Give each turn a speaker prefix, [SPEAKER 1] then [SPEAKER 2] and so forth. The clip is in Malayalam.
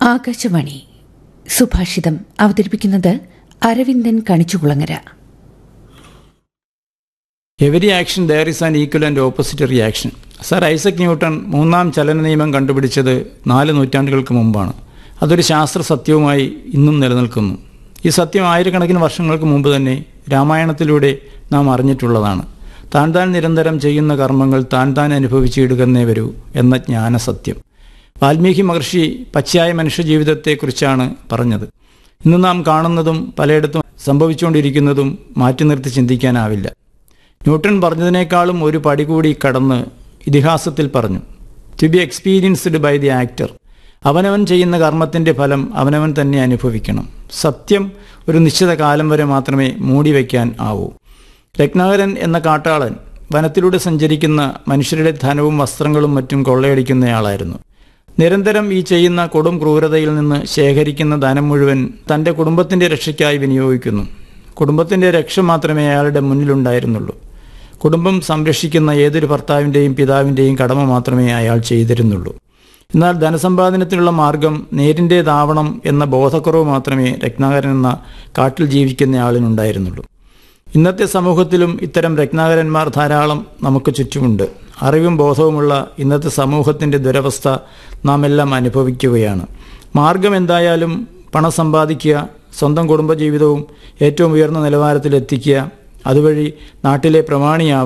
[SPEAKER 1] ആകാശവാണി സുഭാഷിതം അവതരിപ്പിക്കുന്നത് Aravindan Kanichukulangara
[SPEAKER 2] every action there is an equal and opposite reaction sir Isaac Newton മൂന്നാം ചലന നിയമം കണ്ടുപിടിച്ചത് നാല് നൂറ്റാണ്ടുകൾക്ക് മുമ്പാണ് അതൊരു ശാസ്ത്ര സത്യവുമായി ഇന്നും നിലനിൽക്കുന്നു ഈ സത്യം ആയിരക്കണക്കിന് വർഷങ്ങൾക്ക് മുമ്പ് തന്നെ രാമായണത്തിലൂടെ നാം അറിഞ്ഞിട്ടുള്ളതാണ് താൻ താൻ നിരന്തരം ചെയ്യുന്ന കർമ്മങ്ങൾ താൻ താൻ അനുഭവിച്ചിടുകന്നേ വരൂ എന്ന ജ്ഞാനസത്യം വാൽമീകി മഹർഷി പച്ചയായ മനുഷ്യജീവിതത്തെക്കുറിച്ചാണ് പറഞ്ഞത് ഇന്ന് നാം കാണുന്നതും പലയിടത്തും സംഭവിച്ചുകൊണ്ടിരിക്കുന്നതും മാറ്റി നിർത്തി ചിന്തിക്കാനാവില്ല ന്യൂട്ടൺ പറഞ്ഞതിനേക്കാളും ഒരു പടി കൂടി കടന്ന് ഇതിഹാസത്തിൽ പറഞ്ഞു to be experienced by the actor അവനവൻ ചെയ്യുന്ന കർമ്മത്തിൻ്റെ ഫലം അവനവൻ തന്നെ അനുഭവിക്കണം സത്യം ഒരു നിശ്ചിത കാലം വരെ മാത്രമേ മൂടി വയ്ക്കാൻ ആവൂ രത്നാകരൻ എന്ന കാട്ടാളൻ വനത്തിലൂടെ സഞ്ചരിക്കുന്ന മനുഷ്യരുടെ ധനവും വസ്ത്രങ്ങളും മറ്റും കൊള്ളയടിക്കുന്നയാളായിരുന്നു നിരന്തരം ഈ ചെയ്യുന്ന കൊടും ക്രൂരതയിൽ നിന്ന് ശേഖരിക്കുന്ന ധനം മുഴുവൻ തൻ്റെ കുടുംബത്തിൻ്റെ രക്ഷയ്ക്കായി വിനിയോഗിക്കുന്നു കുടുംബത്തിൻ്റെ രക്ഷ മാത്രമേ അയാളുടെ മുന്നിലുണ്ടായിരുന്നുള്ളൂ കുടുംബം സംരക്ഷിക്കുന്ന ഏതൊരു ഭർത്താവിൻ്റെയും പിതാവിൻ്റെയും കടമ മാത്രമേ അയാൾ ചെയ്തിരുന്നുള്ളൂ എന്നാൽ ധനസമ്പാദനത്തിനുള്ള മാർഗം നേരിൻ്റേതാവണം എന്ന ബോധക്കുറവ് മാത്രമേ രത്നാകരൻ എന്ന കാട്ടിൽ ജീവിക്കുന്ന ആളിനുണ്ടായിരുന്നുള്ളൂ ഇന്നത്തെ സമൂഹത്തിലും ഇത്തരം രത്നാകരന്മാർ ധാരാളം നമുക്ക് ചുറ്റുമുണ്ട് അറിവും ബോധവുമുള്ള ഇന്നത്തെ സമൂഹത്തിൻ്റെ ദുരവസ്ഥ നാം എല്ലാം അനുഭവിക്കുകയാണ് മാർഗം എന്തായാലും പണം സമ്പാദിക്കുക സ്വന്തം കുടുംബജീവിതവും ഏറ്റവും ഉയർന്ന നിലവാരത്തിലെത്തിക്കുക അതുവഴി നാട്ടിലെ പ്രമാണിയാവുക